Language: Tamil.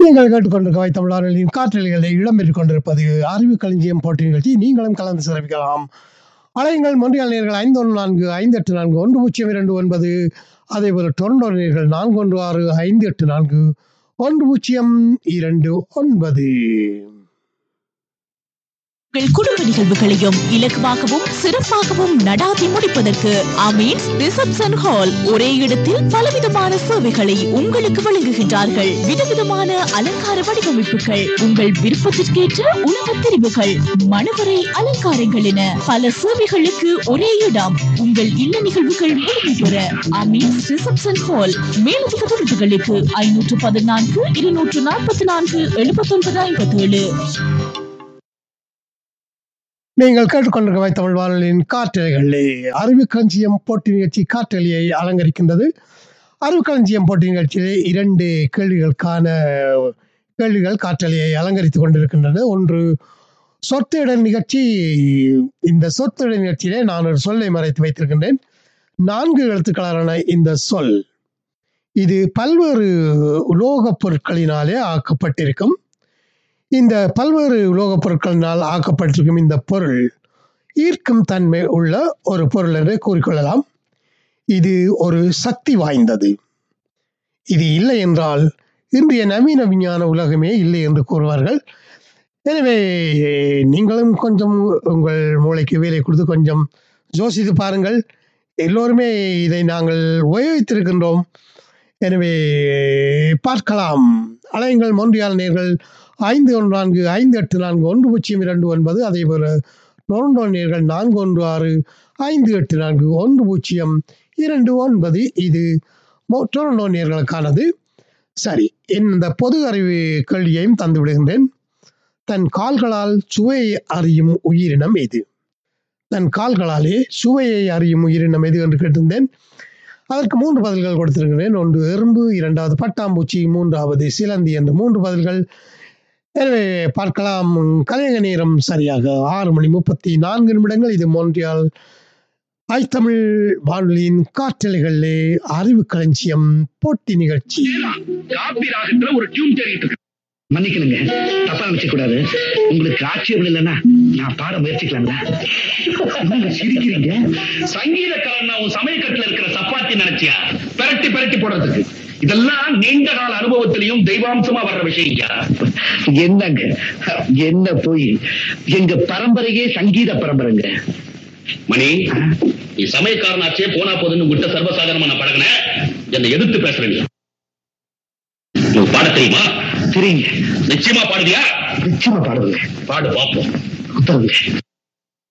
நீங்கள் கேட்டுக்கொண்டிருக்க தமிழர்களின் காற்றலைகளை இடம்பெற்றுக் கொண்டிருப்பது அறிவு களஞ்சியம் போட்டி நிகழ்ச்சி நீங்களும் கலந்து சிறப்பிக்கலாம் அலையுங்கள் மொன்றியால் நேர்கள் ஐந்து ஒன்று நான்கு ஐந்து எட்டு நான்கு ஒன்று பூஜ்ஜியம் இரண்டு ஒன்பது அதேபோல் டொரண்டோ நேர்கள் நான்கு ஒன்று ஆறு ஐந்து எட்டு நான்கு ஒன்று பூஜ்ஜியம் இரண்டு ஒன்பது உங்கள் குடும்ப நிகழ்வுகளையும் இலகுவாகவும் சிறப்பாகவும் நடாத்தி முடிப்பதற்கு அமீன்ஸ் ரிசப்ஷன் ஹால் ஒரே இடத்தில் பலவிதமான சேவைகளை உங்களுக்கு வழங்குகின்றார்கள் விதவிதமான அலங்கார வடிவமைப்புகள் உங்கள் விருப்பத்திற்கேற்ற உணவு பிரிவுகள் மணவரை அலங்காரங்கள் என பல சேவைகளுக்கு ஒரே இடம் உங்கள் இல்ல நிகழ்வுகள் முடிவு பெற அமீன்ஸ் ரிசப்ஷன் ஹால் மேலதிக தொடர்புகளுக்கு ஐநூற்று பதினான்கு இருநூற்று நாற்பத்தி நான்கு எழுபத்தி ஒன்பது ஐம்பத்தி ஏழு நீங்கள் கேட்டுக்கொண்டிருக்க தமிழ் வானொலியின் காற்றலைகளே அறிவு களஞ்சியம் போட்டி நிகழ்ச்சி காற்றலையை அலங்கரிக்கின்றது அறிவு களஞ்சியம் போட்டி நிகழ்ச்சியிலே இரண்டு கேள்விகளுக்கான கேள்விகள் காற்றலையை அலங்கரித்துக் கொண்டிருக்கின்றன ஒன்று சொத்திடல் நிகழ்ச்சி இந்த சொத்திடல் நிகழ்ச்சியிலே நான் ஒரு சொல்லை மறைத்து வைத்திருக்கின்றேன் நான்கு எழுத்துக்களான இந்த சொல் இது பல்வேறு உலோகப் பொருட்களினாலே ஆக்கப்பட்டிருக்கும் இந்த பல்வேறு உலோகப் பொருட்களினால் ஆக்கப்பட்டிருக்கும் இந்த பொருள் ஈர்க்கும் தன்மை உள்ள ஒரு பொருள் என்று கூறிக்கொள்ளலாம் இது ஒரு சக்தி வாய்ந்தது இது இல்லை என்றால் இன்றைய நவீன விஞ்ஞான உலகமே இல்லை என்று கூறுவார்கள் எனவே நீங்களும் கொஞ்சம் உங்கள் மூளைக்கு வேலை கொடுத்து கொஞ்சம் யோசித்து பாருங்கள் எல்லோருமே இதை நாங்கள் உபயோகித்திருக்கின்றோம் எனவே பார்க்கலாம் அலையுங்கள் மொன்றியால் நேர்கள் ஐந்து ஒன்று நான்கு ஐந்து எட்டு நான்கு ஒன்று பூஜ்ஜியம் இரண்டு ஒன்பது அதே போல டொரண்டோ நேர்கள் நான்கு ஒன்று ஆறு ஐந்து எட்டு நான்கு ஒன்று பூஜ்ஜியம் இரண்டு ஒன்பது இது மொ- டொரண்டோ நேர்களுக்கானது சரி இந்த பொது அறிவு கேள்வியையும் தந்து விடுகின்றேன் தன் கால்களால் சுவையை அறியும் உயிரினம் எது தன் கால்களாலே சுவையை அறியும் உயிரினம் எது என்று கேட்டிருந்தேன் அதற்கு மூன்று பதில்கள் கொடுத்திருக்கிறேன் ஒன்று எறும்பு இரண்டாவது பட்டாம்பூச்சி மூன்றாவது சிலந்தி என்று மூன்று பதில்கள் எனவே பார்க்கலாம் கலையக நேரம் சரியாக ஆறு மணி முப்பத்தி நான்கு நிமிடங்கள் இது மோன்றியால் ஐத்தமிழ் வானொலியின் காற்றலைகளிலே அறிவு களஞ்சியம் போட்டி நிகழ்ச்சி காப்பி ராகத்துல ஒரு டியூன் தேடிட்டு இருக்கு மன்னிக்கணுங்க தப்பா நினைச்ச கூடாது உங்களுக்கு ஆட்சேபம் இல்லைன்னா நான் பாட முயற்சிக்கலாங்களா என்னங்க சிரிக்கிறீங்க சங்கீத கலன்னா உன் சமயக்கட்டுல இருக்கிற சப்பாத்தி நினைச்சியா பெரட்டி பெரட்டி போடுறதுக்கு இதெல்லாம் நீண்ட கால அனுபவத்திலையும் தெய்வாம்சமா வர்ற விஷயங்க என்னங்க என்ன போய் எங்க பரம்பரையே சங்கீத பரம்பரைங்க மணி நீ சமயக்காரனாச்சே போனா போதுன்னு விட்ட சர்வசாதாரணமா நான் பழகினேன் என்னை எதிர்த்து பேசுறேன் உனக்கு பாட தெரியுமா தெரியுங்க நிச்சயமா பாடுவியா நிச்சயமா பாடுவேங்க பாடு பாப்போம் உத்தரவுங்க